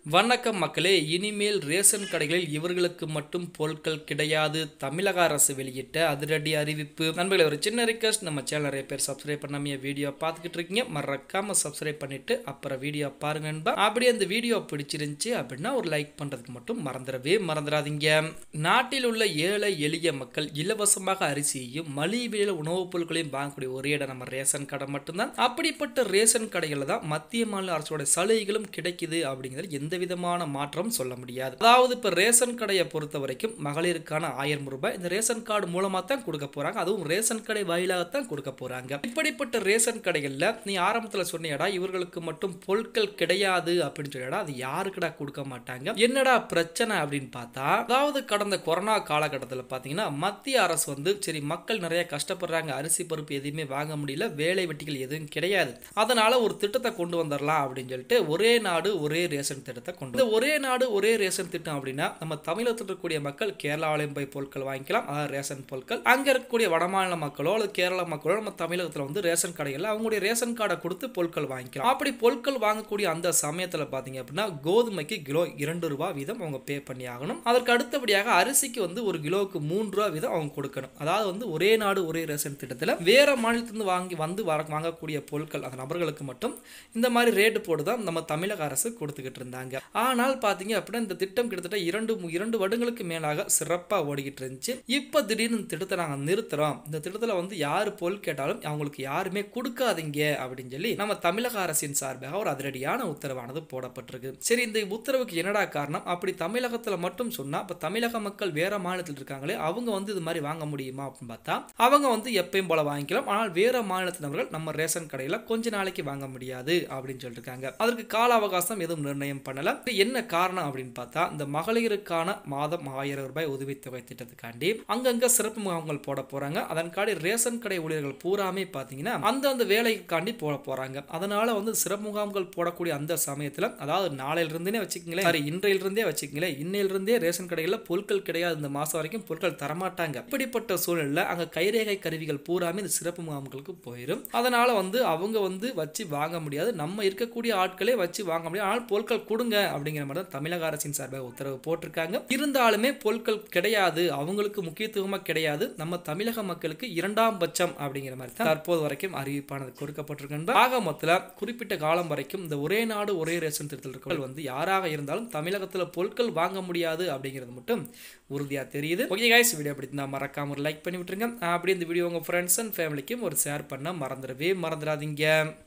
வணக்கம் மக்களே இனிமேல் ரேஷன் கடைகளில் இவர்களுக்கு மட்டும் பொருட்கள் கிடையாது தமிழக அரசு வெளியிட்ட அதிரடி அறிவிப்பு நண்பர்களே ஒரு சின்ன ரிக்வஸ்ட் நம்ம சேனல் நிறைய பேர் சப்ஸ்கிரைப் பண்ணாம வீடியோ பார்த்துக்கிட்டு இருக்கீங்க மறக்காம சப்ஸ்கிரைப் பண்ணிட்டு அப்புறம் வீடியோ பாருங்க நண்பா அப்படியே அந்த வீடியோ பிடிச்சிருந்துச்சு அப்படின்னா ஒரு லைக் பண்றதுக்கு மட்டும் மறந்துடவே மறந்துடாதீங்க நாட்டில் உள்ள ஏழை எளிய மக்கள் இலவசமாக அரிசியையும் மலிவு விலையில் உணவுப் பொருட்களையும் வாங்கக்கூடிய ஒரே இடம் நம்ம ரேஷன் கடை மட்டும்தான் அப்படிப்பட்ட ரேஷன் கடைகளில் தான் மத்திய மாநில அரசோட சலுகைகளும் கிடைக்குது அப்படிங்கிறது எந்த விதமான மாற்றம் சொல்ல முடியாது அதாவது இப்ப ரேஷன் கடையை பொறுத்த வரைக்கும் மகளிருக்கான ஆயிரம் ரூபாய் இந்த ரேஷன் கார்டு மூலமா தான் கொடுக்க போறாங்க அதுவும் ரேஷன் கடை வாயிலாகத்தான் கொடுக்க போறாங்க இப்படிப்பட்ட ரேஷன் கடைகள்ல நீ ஆரம்பத்துல சொன்னியடா இவர்களுக்கு மட்டும் பொருட்கள் கிடையாது அப்படின்னு சொல்லிடா அது யாருக்குடா கொடுக்க மாட்டாங்க என்னடா பிரச்சனை அப்படின்னு பார்த்தா அதாவது கடந்த கொரோனா காலகட்டத்தில் பார்த்தீங்கன்னா மத்திய அரசு வந்து சரி மக்கள் நிறைய கஷ்டப்படுறாங்க அரிசி பருப்பு எதுவுமே வாங்க முடியல வேலை வெட்டிகள் எதுவும் கிடையாது அதனால ஒரு திட்டத்தை கொண்டு வந்துடலாம் அப்படின்னு சொல்லிட்டு ஒரே நாடு ஒரே ரேஷன் திட்டத்தை கொண்டு இந்த ஒரே நாடு ஒரே ரேஷன் திட்டம் அப்படின்னா நம்ம தமிழகத்தில் இருக்கக்கூடிய மக்கள் கேரளாவிலையும் போய் பொருட்கள் வாங்கிக்கலாம் அதாவது ரேஷன் பொருட்கள் அங்க இருக்கக்கூடிய வடமாநில மக்களோ அல்லது கேரள மக்களோ நம்ம தமிழகத்தில் வந்து ரேஷன் கடைகளில் அவங்களுடைய ரேஷன் கார்டை கொடுத்து பொருட்கள் வாங்கிக்கலாம் அப்படி பொருட்கள் வாங்கக்கூடிய அந்த சமயத்தில் பார்த்தீங்க அப்படின்னா கோதுமைக்கு கிலோ இரண்டு ரூபாய் வீதம் அவங்க பே பண்ணி ஆகணும் அதற்கு அடுத்தபடியாக அரிசிக்கு வந்து ஒரு கிலோவுக்கு மூன்று ரூபா வீதம் அவங்க கொடுக்கணும் அதாவது வந்து ஒரே நாடு ஒரே ரேஷன் திட்டத்தில் வேற மாநிலத்திலிருந்து வாங்கி வந்து வர வாங்கக்கூடிய பொருட்கள் அந்த நபர்களுக்கு மட்டும் இந்த மாதிரி ரேட்டு போட்டு தான் நம்ம தமிழக அரசு கொடுத்துக்கிட்டு இருந்தாங்க ஆனால் பார்த்தீங்க அப்படின்னா இந்த திட்டம் கிட்டத்தட்ட இரண்டு இரண்டு வருடங்களுக்கு மேலாக சிறப்பாக ஓடிக்கிட்டு இருந்துச்சு இப்போ திடீர்னு இந்த திட்டத்தை நாங்கள் நிறுத்துறோம் இந்த திட்டத்தில் வந்து யார் பொருள் கேட்டாலும் அவங்களுக்கு யாருமே கொடுக்காதீங்க அப்படின்னு சொல்லி நம்ம தமிழக அரசின் சார்பாக ஒரு அதிரடியான உத்தரவானது போடப்பட்டிருக்கு சரி இந்த உத்தரவுக்கு என்னடா காரணம் அப்படி தமிழகத்தில் மட்டும் சொன்னா இப்போ தமிழக மக்கள் வேற மாநிலத்தில் இருக்காங்களே அவங்க வந்து இது மாதிரி வாங்க முடியுமா அப்படின்னு பார்த்தா அவங்க வந்து எப்பயும் போல வாங்கிக்கலாம் ஆனால் வேற மாநிலத்தினவர்கள் நம்ம ரேஷன் கடையில் கொஞ்ச நாளைக்கு வாங்க முடியாது அப்படின்னு சொல்லியிருக்காங்க அதற்கு கால அவகாசம் எதுவும் நிர்ணயம் பண்ணல இது என்ன காரணம் அப்படின்னு பார்த்தா இந்த மகளிருக்கான மாதம் ஆயிரம் ரூபாய் உதவித்தொகை திட்டத்துக்காண்டி அங்கங்க சிறப்பு முகாம்கள் போட போறாங்க அதன்காடி ரேஷன் கடை ஊழியர்கள் பூராமே பார்த்தீங்கன்னா அந்தந்த வேலைக்காண்டி போட போறாங்க அதனால வந்து சிறப்பு முகாம்கள் போடக்கூடிய அந்த சமயத்துல அதாவது நாளையில இருந்தே வச்சுக்கங்களேன் சாரி இன்றையில இருந்தே வச்சுக்கங்களேன் இன்னையில இருந்தே ரேஷன் கடைகளில் பொருட்கள் கிடையாது இந்த மாசம் வரைக்கும் பொருட்கள் தரமாட்டாங்க இப்படிப்பட்ட சூழல்ல அங்க கைரேகை கருவிகள் பூராமே இந்த சிறப்பு முகாம்களுக்கு போயிடும் அதனால வந்து அவங்க வந்து வச்சு வாங்க முடியாது நம்ம இருக்கக்கூடிய ஆட்களே வச்சு வாங்க முடியாது ஆனால் பொருட்கள் கொடுங்க அப்படிங்கிற மாதிரி தான் தமிழக அரசின் சார்பாக உத்தரவு போட்டிருக்காங்க இருந்தாலுமே பொருட்கள் கிடையாது அவங்களுக்கு முக்கியத்துவமா கிடையாது நம்ம தமிழக மக்களுக்கு இரண்டாம் பட்சம் அப்படிங்கிற மாதிரி தான் தற்போது வரைக்கும் அறிவிப்பானது கொடுக்கப்பட்டிருக்கு ஆக மொத்தத்தில் குறிப்பிட்ட காலம் வரைக்கும் இந்த ஒரே நாடு ஒரே ரேஷன் திட்டத்தில் இருக்கவர்கள் வந்து யாராக இருந்தாலும் தமிழகத்தில் பொருட்கள் வாங்க முடியாது அப்படிங்கிறது மட்டும் உறுதியாக தெரியுது ஓகே கைஸ் வீடியோ பிடிச்சிருந்தா மறக்காம ஒரு லைக் பண்ணி விட்டுருங்க அப்படியே இந்த வீடியோ உங்கள் ஃப்ரெண்ட்ஸ் அண்ட் ஃபேமிலிக்கும் ஒரு ஷேர் பண்ண மறந்துடவே மறந்துடாதீங்க